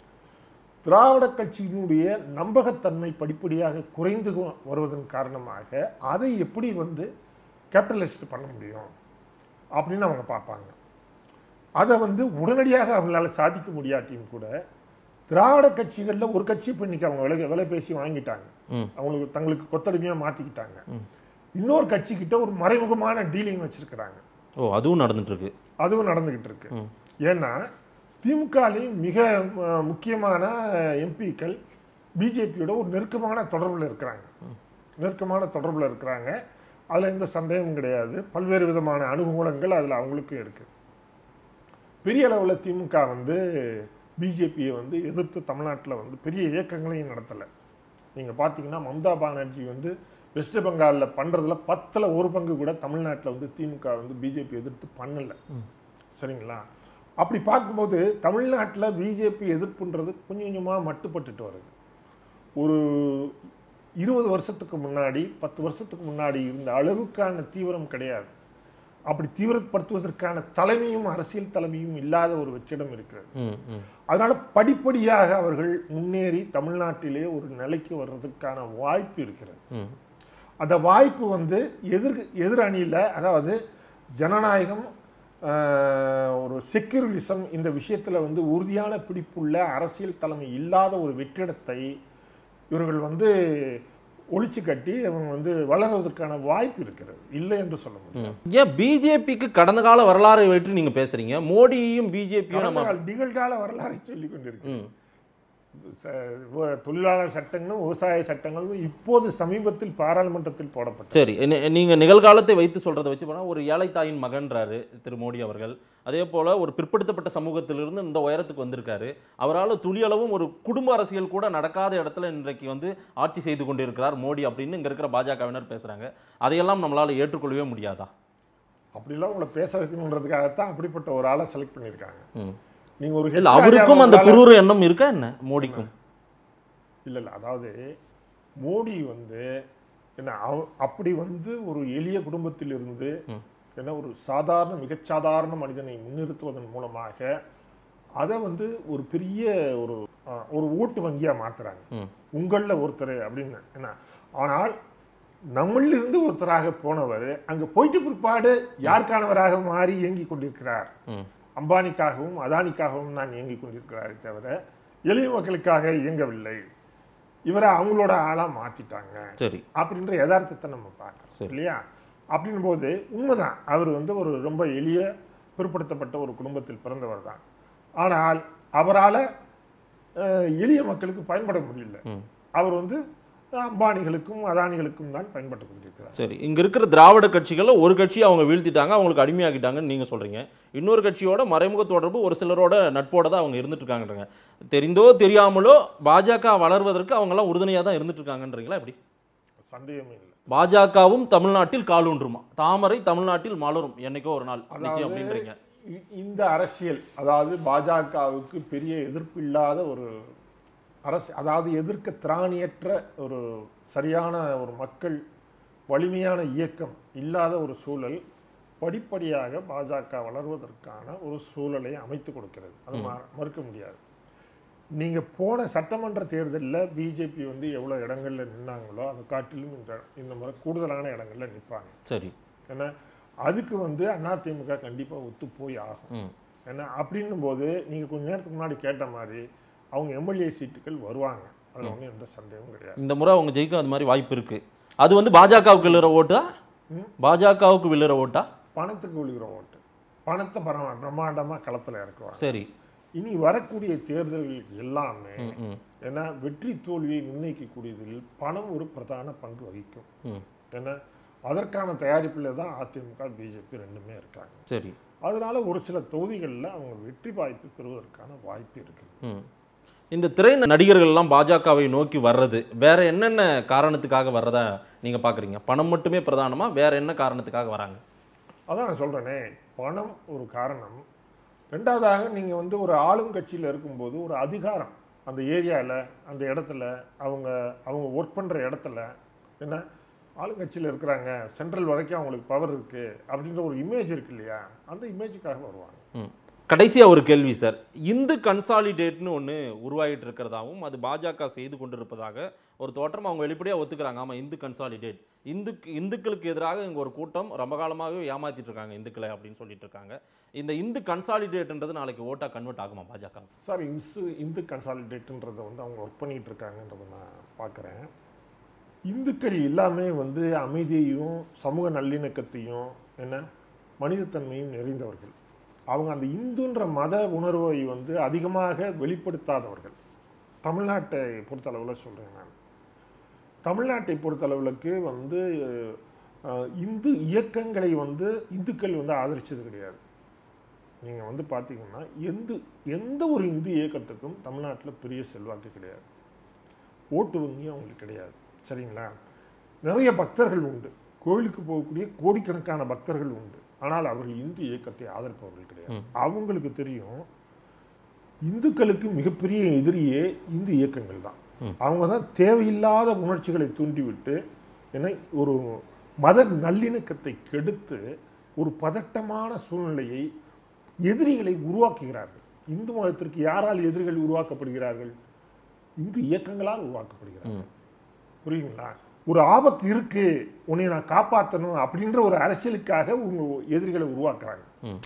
திராவிட கட்சியினுடைய நம்பகத்தன்மை படிப்படியாக குறைந்து கொ- வருவதன் காரணமாக அதை எப்படி வந்து கேபிட்டலிஸ்ட் பண்ண முடியும் அப்படின்னு அவங்க பார்ப்பாங்க அதை வந்து உடனடியாக அவங்களால சாதிக்க முடியாட்டியும் கூட திராவிட கட்சிகளில் ஒரு கட்சி இப்போ இன்னைக்கு அவங்க விலை விலை பேசி வாங்கிட்டாங்க ம். அவங்களுக்கு தங்களுக்கு கொத்தடிமையாக மாற்றிக்கிட்டாங்க இன்னொரு கட்சிக்கிட்ட ஒரு மறைமுகமான டீலிங் வச்சிருக்கிறாங்க ஓ அதுவும் நடந்துட்டு இருக்கு அதுவும் நடந்துகிட்டு இருக்கு ஏன்னா திமுகலையும் மிக அஹ், முக்கியமான எம்பிக்கள் பிஜேபியோட ஒரு நெருக்கமான தொடர்பில் இருக்கிறாங்க நெருக்கமான தொடர்பில் இருக்கிறாங்க அதில் எந்த சந்தேகமும் கிடையாது பல்வேறு விதமான அனுகூலங்கள் அதில் அவங்களுக்கும் இருக்கு பெரிய அளவில் திமுக வந்து பிஜேபியை வந்து எதிர்த்து தமிழ்நாட்டில் வந்து பெரிய இயக்கங்களையும் நடத்தலை நீங்கள் பார்த்தீங்கன்னா மம்தா பானர்ஜி வந்து வெஸ்ட் பெங்காலில் பண்ணுறதுல பத்தில் ஒரு பங்கு கூட தமிழ்நாட்டில் வந்து திமுக வந்து பிஜேபி எதிர்த்து பண்ணலை சரிங்களா அப்படி பார்க்கும்போது தமிழ்நாட்டில் பிஜேபி எதிர்ப்புன்றது கொஞ்சம் கொஞ்சமாக மட்டுப்பட்டுட்டு வருது ஒரு இருபது வருஷத்துக்கு முன்னாடி பத்து வருஷத்துக்கு முன்னாடி இருந்த அளவுக்கான தீவிரம் கிடையாது அப்படி தீவிரப்படுத்துவதற்கான தலைமையும் அரசியல் தலைமையும் இல்லாத ஒரு வெற்றிடம் இருக்கிறது ம் ம் அதனால படிப்படியாக அவர்கள் முன்னேறி தமிழ்நாட்டிலே ஒரு நிலைக்கு வர்றதுக்கான வாய்ப்பு இருக்கிறது ம் அந்த வாய்ப்பு வந்து எதிர் எதிர் அணியில் அதாவது ஜனநாயகம் ஆஹ், ஒரு செக்யூரிலிசம் இந்த விஷயத்தில் வந்து உறுதியான பிடிப்புள்ள அரசியல் தலைமை இல்லாத ஒரு வெற்றிடத்தை இவர்கள் வந்து ஒழிச்சு கட்டி அவங்க வந்து வளர்வதற்கான வாய்ப்பு இருக்கிறது இல்லை என்று சொல்ல முடியும் ம். ஏன் பிஜேபிக்கு கடந்த கால வரலாறை வைத்து நீங்க பேசுறீங்க மோடியும் பிஜேபியும் நம்ம கடந்த கால நிகழ்கால வரலாறை சொல்லிக் கொண்டிருக்கு ம் ச- வ- தொழிலாளர் சட்டங்களும் விவசாய சட்டங்களும் இப்போது சமீபத்தில் பாராளுமன்றத்தில் போடப்பட்டது சரி நி- நீங்க நிகழ்காலத்தை வைத்து சொல்றதை வச்சு போனா ஒரு ஏழை தாயின் மகன்றாரு திரு மோடி அவர்கள் அதே போல ஒரு பிற்படுத்தப்பட்ட சமூகத்திலிருந்து இந்த உயரத்துக்கு வந்திருக்காரு அவரால் துளியளவும் ஒரு குடும்ப அரசியல் கூட நடக்காத இடத்துல இன்றைக்கு வந்து ஆட்சி செய்து கொண்டிருக்கிறார் மோடி அப்படின்னு இங்க இருக்கிற பாஜகவினர் பேசுறாங்க அதையெல்லாம் நம்மளால ஏற்றுக்கொள்ளவே முடியாதா அப்படிலாம் உங்களை பேச வைக்கணுன்றதுக்காகத்தான் அப்படிப்பட்ட ஒரு ஆளை செலக்ட் பண்ணியிருக்காங்க ம். நீங்க ஒரு இல்ல ஹெச் அவருக்கும் அந்த ராஜாவை குரூர எண்ணம் இருக்கா என்ன மோடிக்கும் இல்ல இல்ல அதாவது மோடி வந்து என்ன அவ- அப்படி வந்து ஒரு எளிய குடும்பத்தில் இருந்து என்ன ஒரு சாதாரண மிகச் சாதாரண மனிதனை முன்னிறுத்துவதன் மூலமாக அதை வந்து ஒரு பெரிய ஒரு அஹ், ஒரு ஓட்டு வங்கியா மாத்துறாங்க ம். உங்களில் ஒருத்தர் அப்படின்னு என்ன ஆனால் நம்மளிலிருந்து ஒருத்தராக போனவர் அங்க போயிட்டு பிற்பாடு யாருக்கானவராக மாறி இயங்கி கொண்டிருக்கிறார் ம். அம்பானிக்காகவும் அதானிக்காகவும் தான் இயங்கிக் கொண்டிருக்கிறாரே தவிர எளிய மக்களுக்காக இயங்கவில்லை இவரை அவங்களோட ஆளா மாத்திட்டாங்க சரி அப்படின்ற யதார்த்தத்தை நம்ம பார்க்கறோம் சரி. இல்லையா அப்படின்னும் போது உண்மைதான் அவர் வந்து ஒரு ரொம்ப எளிய பிற்படுத்தப்பட்ட ஒரு குடும்பத்தில் பிறந்தவர் தான் ஆனால் அவரால் எளிய மக்களுக்கு பயன்பட முடியல ம். அவர் வந்து அம்பானிகளுக்கும் அதானிகளுக்கும் தான் பயன்பட்டு கொண்டிருக்கிறார் சரி இங்க இருக்கிற திராவிட கட்சிகள்ல ஒரு கட்சி அவங்க வீழ்த்திட்டாங்க அவங்களுக்கு அடிமையாக்கிட்டாங்கன்னு நீங்க சொல்றீங்க இன்னொரு கட்சியோட மறைமுக தொடர்பு ஒரு சிலரோட நட்போட தான் அவங்க இருந்துட்டு இருக்காங்கன்றங்க தெரிந்தோ தெரியாமலோ பாஜக வளர்வதற்கு அவங்க எல்லாம் உறுதுணையா தான் இருந்துட்டு இருக்காங்கன்றீங்களா எப்படி சந்தேகமே இல்லை பாஜகவும் தமிழ்நாட்டில் காலூன்றுமா தாமரை தமிழ்நாட்டில் மலரும் என்னைக்கோ ஒரு நாள் நிச்சயம் அப்படின்றீங்க இ- இந்த அரசியல் அதாவது பாஜகவுக்கு பெரிய எதிர்ப்பு இல்லாத ஒரு அரசு அதாவது எதிர்க்க திராணியற்ற ஒரு சரியான ஒரு மக்கள் வலிமையான இயக்கம் இல்லாத ஒரு சூழல் படிப்படியாக பாஜக வளர்வதற்கான ஒரு சூழலை அமைத்து கொடுக்கிறது அது ம- மறுக்க முடியாது நீங்க போன சட்டமன்ற தேர்தலில் பிஜேபி வந்து எவ்வளவு இடங்கள்ல நின்னாங்களோ அதை காட்டிலும் இந்த இந்த முறை கூடுதலான இடங்கள்ல நிற்பாங்க சரி ஏன்னா அதுக்கு வந்து அதிமுக கண்டிப்பா ஒத்து போய் ஆகும் ம் ஏன்னா அப்படின்னும் போது நீங்க கொஞ்ச நேரத்துக்கு முன்னாடி கேட்ட மாதிரி அவங்க எம்எல்ஏ சீட்டுகள் வருவாங்க அதுல ஒன்றும் எந்த சந்தேகமும் கிடையாது இந்த முறை அவங்க ஜெயிக்க அது மாதிரி வாய்ப்பு இருக்கு அது வந்து பாஜகவுக்கு விழுற ஓட்டா பாஜகவுக்கு விழுற ஓட்டா பணத்துக்கு விழுகிற ஓட்டு பணத்தை பரம பிரம்மாண்டமா களத்துல இறக்குவாங்க சரி இனி வரக்கூடிய தேர்தல்களுக்கு எல்லாமே ம் ம் ஏன்னா வெற்றி தோல்வியை நிர்ணயிக்கக்கூடியதில் பணம் ஒரு பிரதான பங்கு வகிக்கும் ம் ஏன்னா அதற்கான தயாரிப்பில் தான் அதிமுக பிஜேபி ரெண்டுமே இருக்காங்க சரி அதனால ஒரு சில தொகுதிகளில் அவங்க வெற்றி வாய்ப்பு பெறுவதற்கான வாய்ப்பு இருக்குது ம் இந்த திரை நடிகர்கள் எல்லாம் பாஜகவை நோக்கி வர்றது வேற என்னென்ன காரணத்துக்காக வர்றதா நீங்க பாக்குறீங்க பணம் மட்டுமே பிரதானமா வேற என்ன காரணத்துக்காக வராங்க அதான் நான் சொல்கிறேனே பணம் ஒரு காரணம் ரெண்டாவதாக நீங்கள் வந்து ஒரு ஆளும் கட்சியில் இருக்கும்போது ஒரு அதிகாரம் அந்த ஏரியாவில் அந்த இடத்துல அவங்க அவங்க ஒர்க் பண்ணுற இடத்துல என்ன ஆளுங்கட்சியில் இருக்கிறாங்க சென்ட்ரல் வரைக்கும் அவங்களுக்கு பவர் இருக்குது அப்படின்ற ஒரு இமேஜ் இருக்கு இல்லையா அந்த இமேஜுக்காக வருவாங்க ம். கடைசியா ஒரு கேள்வி சார் இந்து கன்சாலிடேட்னு ஒன்று உருவாகிட்டு இருக்கிறதாவும் அது பாஜக செய்து கொண்டிருப்பதாக ஒரு தோற்றம் அவங்க வெளிப்படையாக ஒத்துக்கிறாங்க ஆமாம் இந்து கன்சாலிடேட் இந்து இந்துக்களுக்கு எதிராக இங்கே ஒரு கூட்டம் ரொம்ப காலமாகவே ஏமாத்திட்டு இருக்காங்க இந்துக்களை அப்படின்னு சொல்லிட்டு இருக்காங்க இந்த இந்து கன்சாலிடேட்ன்றது நாளைக்கு ஓட்டாக கன்வெர்ட் ஆகுமா பாஜக சார் இன்சு இந்து கன்சாலிடேட்டுன்றதை வந்து அவங்க ஒர்க் பண்ணிகிட்டு இருக்காங்கன்றதை நான் பார்க்குறேன் இந்துக்கள் எல்லாமே வந்து அமைதியையும் சமூக நல்லிணக்கத்தையும் என்ன மனிதத்தன்மையும் நிறைந்தவர்கள் அவங்க அந்த இந்துன்ற மத உணர்வை வந்து அதிகமாக வெளிப்படுத்தாதவர்கள் தமிழ்நாட்டை பொறுத்தளவில் சொல்கிறேன் நான் தமிழ்நாட்டை பொறுத்தளவுக்கு வந்து அஹ், இந்து இயக்கங்களை வந்து இந்துக்கள் வந்து ஆதரிச்சது கிடையாது நீங்கள் வந்து பார்த்தீங்கன்னா எந்த எந்த ஒரு இந்து இயக்கத்துக்கும் தமிழ்நாட்டில் பெரிய செல்வாக்கு கிடையாது ஓட்டு வங்கி அவங்களுக்கு கிடையாது சரிங்களா நிறைய பக்தர்கள் உண்டு கோயிலுக்கு போகக்கூடிய கோடிக்கணக்கான பக்தர்கள் உண்டு ஆனால் அவர்கள் இந்து இயக்கத்தை ஆதரிப்பவர்கள் கிடையாது அவங்களுக்கு தெரியும் இந்துக்களுக்கு மிகப்பெரிய எதிரியே இந்து இயக்கங்கள் தான் அவங்க தான் தேவையில்லாத உணர்ச்சிகளை தூண்டிவிட்டு ஏன்னா ஒரு மத நல்லிணக்கத்தை கெடுத்து ஒரு பதட்டமான சூழ்நிலையை எதிரிகளை உருவாக்குகிறார்கள் இந்து மதத்திற்கு யாரால் எதிரிகள் உருவாக்கப்படுகிறார்கள் இந்து இயக்கங்களால் உருவாக்கப்படுகிறார்கள் புரியுங்களா ஒரு ஆபத்து இருக்கு உன்னை நான் காப்பாற்றணும் அப்படின்ற ஒரு அரசியலுக்காக உங்க எதிரிகளை உருவாக்குறாங்க ம்.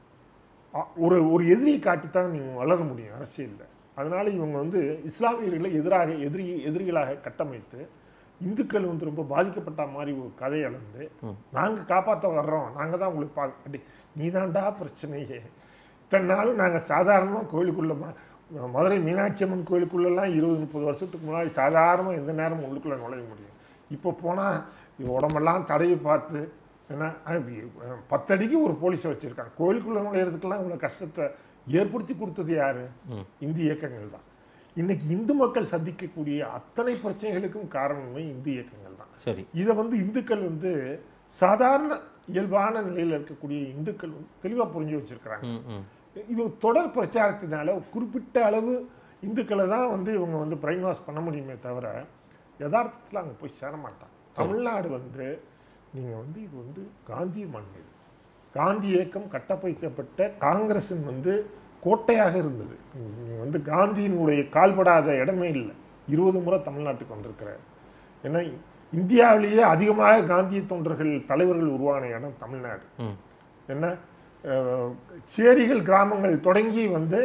அ- ஒரு ஒரு எதிரியை காட்டித்தான் நீங்கள் வளர முடியும் அரசியலில் அதனால இவங்க வந்து இஸ்லாமியர்களை எதிராக எதிரி எதிரிகளாக கட்டமைத்து இந்துக்கள் வந்து ரொம்ப பாதிக்கப்பட்ட மாதிரி ஒரு கதை அளந்து நாங்கள் காப்பாற்ற வர்றோம் நாங்கள் தான் உங்களுக்கு பா நீ தான்டா பிரச்சனையே இத்தனை நாளும் நாங்கள் சாதாரணமாக கோயிலுக்குள்ள ம- மதுரை மீனாட்சி அம்மன் கோயிலுக்குள்ளெல்லாம் இருபது முப்பது வருஷத்துக்கு முன்னாடி சாதாரணமாக எந்த நேரமும் உள்ளுக்குள்ளே நுழைய முடியும் இப்போ போனால் உடம்பெல்லாம் தடவி பார்த்து ஏன்னா அஹ், பத்தடிக்கு ஒரு போலீஸை வச்சுருக்காங்க கோயிலுக்குள்ளே நுழையிறதுக்கெல்லாம் இவ்வளோ கஷ்டத்தை ஏற்படுத்தி கொடுத்தது யார் இந்து இயக்கங்கள் தான் இன்னைக்கு இந்து மக்கள் சந்திக்கக்கூடிய அத்தனை பிரச்சனைகளுக்கும் காரணமே இந்து இயக்கங்கள் தான் சரி இதை வந்து இந்துக்கள் வந்து சாதாரண இயல்பான நிலையில் இருக்கக்கூடிய இந்துக்கள் வந்து தெளிவாக புரிஞ்சு வச்சிருக்கிறாங்க ம் ம் இவங்க தொடர் பிரச்சாரத்தினால ஒரு குறிப்பிட்ட அளவு இந்துக்களை தான் வந்து இவங்க வந்து பிரைன் வாஷ் பண்ண முடியுமே தவிர யதார்த்தத்தில் அங்கே போய் சேர மாட்டாங்க தமிழ்நாடு வந்து நீங்கள் வந்து இது வந்து காந்திய மண் இது காந்தி இயக்கம் கட்டமைக்கப்பட்ட காங்கிரஸின் வந்து கோட்டையாக இருந்தது நீங்கள் வந்து காந்தியினுடைய கால்படாத இடமே இல்லை இருபது முறை தமிழ்நாட்டுக்கு வந்திருக்கிறார் ஏன்னா இந்தியாவிலேயே அதிகமாக காந்திய தொண்டர்கள் தலைவர்கள் உருவான இடம் தமிழ்நாடு ம் என்ன அஹ், சேரிகள் கிராமங்கள் தொடங்கி வந்து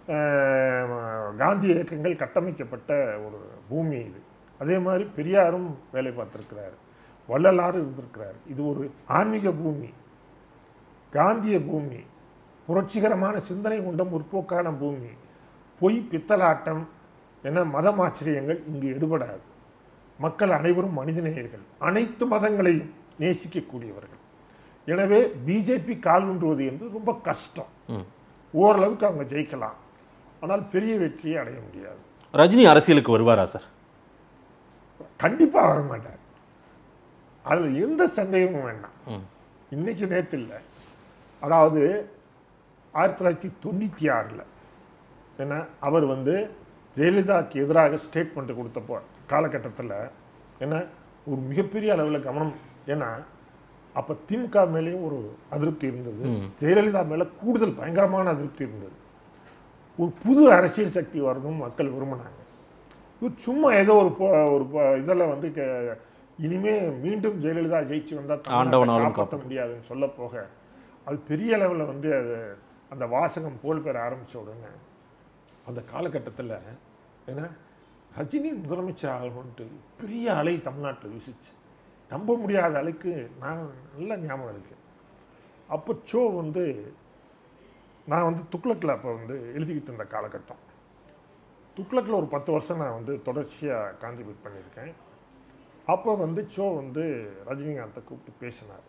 அஹ், காந்தி இயக்கங்கள் கட்டமைக்கப்பட்ட ஒரு பூமி இது அதே மாதிரி பெரியாரும் வேலை பார்த்திருக்கிறார் வள்ளலாரும் இருந்திருக்கிறார் இது ஒரு ஆன்மீக பூமி காந்திய பூமி புரட்சிகரமான சிந்தனை கொண்ட முற்போக்கான பூமி பொய் பித்தலாட்டம் என மதமாச்சரியங்கள் இங்கு எடுபடாது மக்கள் அனைவரும் மனிதநேயர்கள் அனைத்து மதங்களையும் நேசிக்கக்கூடியவர்கள் எனவே பிஜேபி கால் ஊன்றுவது என்பது ரொம்ப கஷ்டம் ம் ஓரளவுக்கு அவங்க ஜெயிக்கலாம் ஆனால் பெரிய வெற்றியை அடைய முடியாது ரஜினி அரசியலுக்கு வருவாரா சார் கண்டிப்பாக வர மாட்டார் அதில் எந்த சந்தேகமும் வேண்டாம் ம் இன்னைக்கு நேற்று இல்லை அதாவது ஆயிரத்தி தொள்ளாயிரத்தி தொண்ணூற்றி ஆறில் என்ன அவர் வந்து ஜெயலலிதாவுக்கு எதிராக ஸ்டேட்மெண்ட் கொடுத்தப்போ காலகட்டத்தில் என்ன ஒரு மிகப்பெரிய அளவில் கவனம் ஏன்னா அப்போ திமுக மேலேயும் ஒரு அதிருப்தி இருந்தது ஜெயலலிதா மேலே கூடுதல் பயங்கரமான அதிருப்தி இருந்தது ஒரு புது அரசியல் சக்தி வரணும் மக்கள் விரும்பினாங்க இவர் சும்மா ஏதோ ஒரு பொ- ஒரு இதில் வந்து க- இனிமே மீண்டும் ஜெயலலிதா ஜெயிச்சு வந்தால் ஆண்டவனாலும் காப்பாற்ற முடியாதுன்னு சொல்ல போக அது பெரிய அளவில் வந்து அது அந்த வாசகம் புகழ் பெற ஆரம்பிச்ச உடனே அந்த காலகட்டத்தில் ஏன்னா ரஜினி முதலமைச்சர் ஆகணும்ட்டு பெரிய அலை தமிழ்நாட்டில் வீசிச்சு நம்ப முடியாத அளவுக்கு நான் நல்ல ஞாபகம் இருக்கு அப்போ ஷோ வந்து நான் வந்து துக்ளக்கில் அப்போ வந்து எழுதிக்கிட்டு இருந்த காலகட்டம் துக்ளக்கில் ஒரு பத்து வருஷம் நான் வந்து தொடர்ச்சியாக கான்ட்ரிபியூட் பண்ணியிருக்கேன் அப்போ வந்து ஷோ வந்து ரஜினிகாந்தை கூப்பிட்டு பேசினார்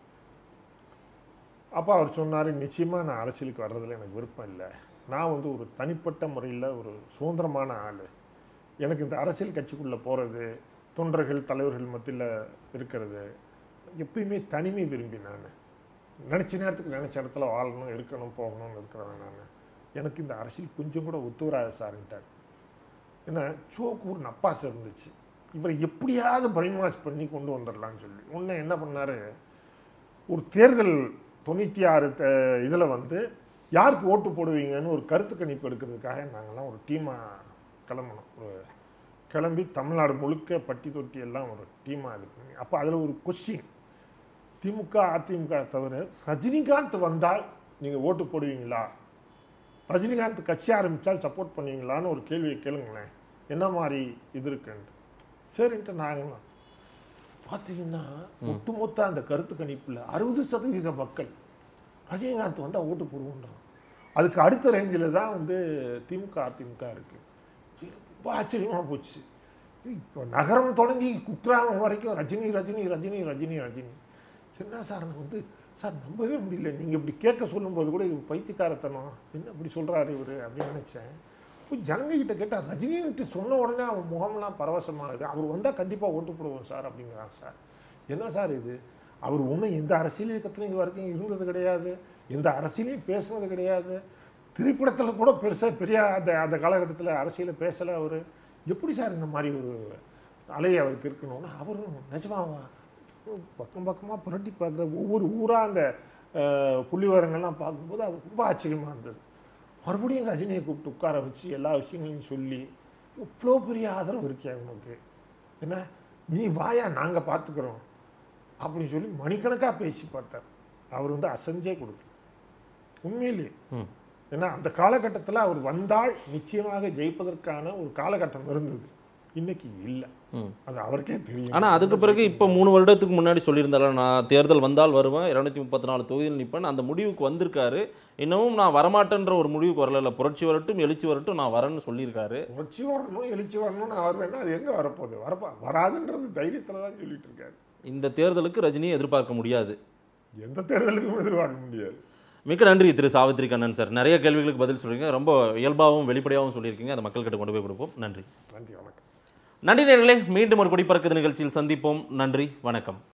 அப்போ அவர் சொன்னார் நிச்சயமாக நான் அரசியலுக்கு வர்றதில் எனக்கு விருப்பம் இல்லை நான் வந்து ஒரு தனிப்பட்ட முறையில் ஒரு சுதந்திரமான ஆள் எனக்கு இந்த அரசியல் கட்சிக்குள்ளே போகிறது தொண்டர்கள் தலைவர்கள் மத்தியில் இருக்கிறது எப்பயுமே தனிமை விரும்பி நான் நினச்ச நேரத்துக்கு நினச்ச இடத்துல வாழணும் இருக்கணும் போகணும்னு இருக்கிறவன் நான் எனக்கு இந்த அரசியல் கொஞ்சம் கூட ஒத்து வராது சார்ன்ட்டார் ஏன்னா சோக்கு ஒரு நப்பாசை இருந்துச்சு இவரை எப்படியாவது பிரெயின் வாஷ் பண்ணி கொண்டு வந்துடலாம்னு சொல்லி ஒன்று என்ன பண்ணாரு ஒரு தேர்தல் தொண்ணூற்றி ஆறு இதில் வந்து யாருக்கு ஓட்டு போடுவீங்கன்னு ஒரு கருத்து கணிப்பு எடுக்கிறதுக்காக நாங்கள்லாம் ஒரு டீமாக கிளம்பணும் ஒரு கிளம்பி தமிழ்நாடு முழுக்க பட்டி தொட்டி எல்லாம் ஒரு டீமாக இது பண்ணி அப்போ அதில் ஒரு கொஸ்டின் திமுக அதிமுக தவிர ரஜினிகாந்த் வந்தால் நீங்கள் ஓட்டு போடுவீங்களா ரஜினிகாந்த் கட்சி ஆரம்பித்தால் சப்போர்ட் பண்ணுவீங்களான்னு ஒரு கேள்வியை கேளுங்களேன் என்ன மாதிரி இது இருக்குன்ட்டு சரின்ட்டு நாங்களாம் பார்த்தீங்கன்னா ஒட்டுமொத்த அந்த கருத்து கணிப்பில் அறுபது சதவீத மக்கள் ரஜினிகாந்த் வந்தால் ஓட்டு போடுவோன்றான் அதுக்கு அடுத்த ரேஞ்சில் தான் வந்து திமுக அதிமுக இருக்குது ரொம்ப ஆச்சரியமாக போச்சு இப்போ நகரம் தொடங்கி குக்கிராமம் வரைக்கும் ரஜினி ரஜினி ரஜினி ரஜினி ரஜினி என்ன சார் நான் வந்து சார் நம்பவே முடியல நீங்கள் இப்படி கேட்க சொல்லும்போது கூட இது பைத்தியக்காரத்தனம் என்ன இப்படி சொல்கிறாரு இவர் அப்படின்னு நினச்சேன் போய் ஜனங்க கிட்ட கேட்டால் ரஜினின்ட்டு சொன்ன உடனே அவன் முகம்லாம் பரவசமாகுது அவர் வந்தால் கண்டிப்பாக ஓட்டு போடுவோம் சார் அப்படிங்கிறாங்க சார் என்ன சார் இது அவர் ஒன்றும் எந்த அரசியல் இயக்கத்துலையும் இது வரைக்கும் இருந்தது கிடையாது எந்த அரசியலையும் பேசுனது கிடையாது திரைப்படத்தில் கூட பெருசாக பெரிய அந்த அந்த காலகட்டத்தில் அரசியலை பேசலை அவர் எப்படி சார் இந்த மாதிரி ஒரு அலை அவருக்கு இருக்கணும்னா அவரும் நிஜமாவா பக்கம் பக்கமாக புரட்டி பார்க்குற ஒவ்வொரு ஊராக அந்த அஹ், புள்ளிவிவரங்கள்லாம் பார்க்கும்போது அது ரொம்ப ஆச்சரியமாக இருந்தது மறுபடியும் ரஜினியை கூப்பிட்டு உட்கார வச்சு எல்லா விஷயங்களையும் சொல்லி இவ்வளோ பெரிய ஆதரவு இருக்கே உனக்கு என்ன நீ வாயா நாங்கள் பார்த்துக்குறோம் அப்படின்னு சொல்லி மணிக்கணக்காக பேசி பார்த்தார் அவர் வந்து அசஞ்சே கொடுக்கல உண்மையிலேயே ம். ஏன்னா அந்த காலகட்டத்தில் அவர் வந்தால் நிச்சயமாக ஜெயிப்பதற்கான ஒரு காலகட்டம் இருந்தது இன்னைக்கு இல்லை ம். அது அவருக்கே தெரியும் ஆனால் அதுக்கு பிறகு இப்போ மூணு வருடத்துக்கு முன்னாடி சொல்லியிருந்தால நான் தேர்தல் வந்தால் வருவேன் இரநூத்தி முப்பத்தி நாலு தொகுதியில் நிற்பேன் அந்த முடிவுக்கு வந்திருக்காரு இன்னமும் நான் வரமாட்டேன்ற ஒரு முடிவுக்கு வரல இல்லை புரட்சி வரட்டும் எழுச்சி வரட்டும் நான் வரேன்னு சொல்லியிருக்காரு உணர்ச்சி வரணும் எழுச்சி வரணும்னு நான் வருவேன்னா அது எங்கே வரப்போகுது வரப்போ வராதுன்றது தைரியத்தில் தான் சொல்லிட்டு இருக்காரு இந்த தேர்தலுக்கு ரஜினியை எதிர்பார்க்க முடியாது எந்த தேர்தலுக்கும் எதிர்பார்க்க முடியாது மிக்க நன்றி திரு சாவித்ரி கண்ணன் சார் நிறைய கேள்விகளுக்கு பதில் சொல்றீங்க ரொம்ப இயல்பாகவும் வெளிப்படையாகவும் சொல்லியிருக்கீங்க அதை மக்கள்கிட்ட கொண்டு போய் கொடுப்போம் நன்றி நன்றி வணக்கம் நன்றி நேர்களே மீண்டும் ஒரு குடிப்பறக்குது நிகழ்ச்சியில் சந்திப்போம் நன்றி வணக்கம்